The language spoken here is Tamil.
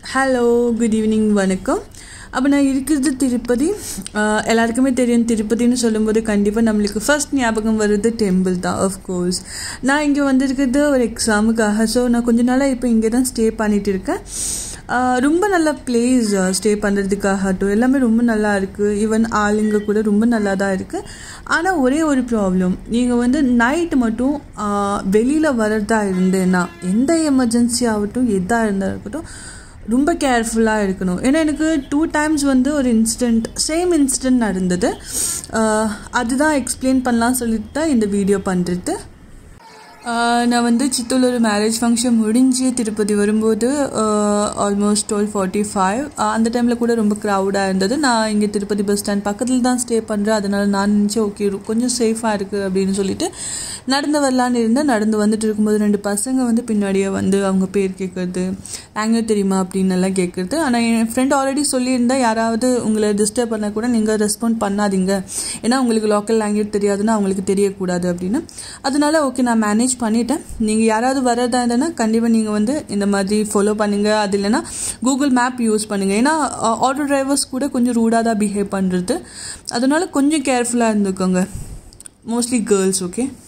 ஹலோ குட் ஈவினிங் வணக்கம் அப்போ நான் இருக்கிறது திருப்பதி ஆஹ் எல்லாருக்குமே தெரியும் திருப்பதின்னு சொல்லும்போது கண்டிப்பாக நம்மளுக்கு ஃபர்ஸ்ட் ஞாபகம் வருது டெம்பிள் தான் கோர்ஸ் நான் இங்கே வந்திருக்கிறது ஒரு எக்ஸாமுக்காக ஸோ நான் கொஞ்ச நாளாக இப்போ இங்கே தான் ஸ்டே பண்ணிட்டு இருக்கேன் ஆஹ் ரொம்ப நல்ல பிளேஸ் ஸ்டே பண்ணுறதுக்காகட்டும் எல்லாமே ரொம்ப நல்லா இருக்குது ஈவன் ஆளுங்க கூட ரொம்ப நல்லா தான் இருக்குது ஆனால் ஒரே ஒரு ப்ராப்ளம் நீங்கள் வந்து நைட் மட்டும் வெளியில் வரதா இருந்தேன்னா எந்த எமர்ஜென்சி ஆகட்டும் எதாக இருந்தால் இருக்கட்டும் ரொம்ப கேர்ஃபுல்லாக இருக்கணும் ஏன்னா எனக்கு டூ டைம்ஸ் வந்து ஒரு இன்சிடெண்ட் சேம் இன்சிடெண்ட் நடந்தது ஆஹ் அதுதான் எக்ஸ்பிளைன் பண்ணலாம் சொல்லிட்டு தான் இந்த வீடியோ பண்ணுறது நான் வந்து சித்தூரில் ஒரு மேரேஜ் ஃபங்க்ஷன் முடிஞ்சு திருப்பதி வரும்போது ஆல்மோஸ்ட் டுவெல் ஃபார்ட்டி ஃபைவ் அந்த டைமில் கூட ரொம்ப க்ரௌடாக இருந்தது நான் இங்கே திருப்பதி பஸ் ஸ்டாண்ட் பக்கத்தில் தான் ஸ்டே பண்ணுறேன் அதனால் நான் நினச்சேன் ஓகே கொஞ்சம் சேஃபாக இருக்குது அப்படின்னு சொல்லிட்டு நடந்து வரலான்னு இருந்தேன் நடந்து வந்துட்டு இருக்கும்போது ரெண்டு பசங்க வந்து பின்னாடியே வந்து அவங்க பேர் கேட்குறது லாங்குவேஜ் தெரியுமா அப்படின்னு எல்லாம் கேட்குறது ஆனால் என் ஃப்ரெண்ட் ஆல்ரெடி சொல்லியிருந்தா யாராவது உங்களை டிஸ்டர்ப் பண்ணால் கூட நீங்கள் ரெஸ்பாண்ட் பண்ணாதீங்க ஏன்னா உங்களுக்கு லோக்கல் லாங்குவேஜ் தெரியாதுன்னா அவங்களுக்கு தெரியக்கூடாது அப்படின்னு அதனால ஓகே நான் மேனேஜ் பண்ணிட்டேன் நீங்கள் யாராவது வரதா இருந்தேன்னா கண்டிப்பாக நீங்கள் வந்து இந்த மாதிரி ஃபாலோ பண்ணுங்கள் அது இல்லைன்னா கூகுள் மேப் யூஸ் பண்ணுங்கள் ஏன்னா ஆட்டோ டிரைவர்ஸ் கூட கொஞ்சம் ரூடாக தான் பிஹேவ் பண்ணுறது அதனால கொஞ்சம் கேர்ஃபுல்லாக இருந்துக்கோங்க மோஸ்ட்லி கேர்ள்ஸ் ஓகே